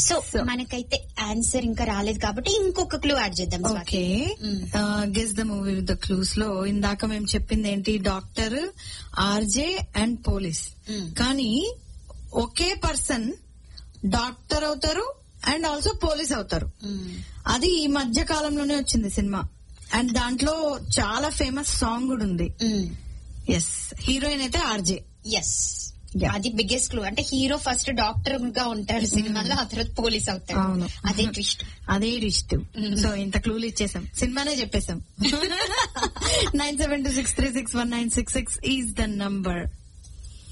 So So. మనకైతే answer ఇంకా రాలేదు కాబట్టి ఇంకొక క్లూ యాడ్ చేద్దాం Swathi. Okay Mm. Guess the movie with the clues లో ఇందాక మేము చెప్పింది ఏంటి doctor RJ and police Mm. కానీ ఒకే పర్సన్ డాక్టర్ అవుతారు అండ్ ఆల్సో పోలీస్ అవుతారు Mm. అది ఈ మధ్య కాలంలోనే వచ్చింది సినిమా అండ్ దాంట్లో చాలా ఫేమస్ సాంగ్ కూడా ఉంది Mm. ఎస్ హీరోయిన్ అయితే ఆర్జే ఎస్ Yeah. అది బిగ్గెస్ట్ క్లూ అంటే హీరో ఫస్ట్ డాక్టర్ గా ఉంటాడు సినిమాలో ఆ తర్వాత పోలీస్ అవుతాడు అవును. అదే ట్విస్ట్ అదే ఇష్టం సో ఇంత క్లూలు ఇచ్చేసాం సినిమానే చెప్పేసాం nine seven two six three six one nine six six is the number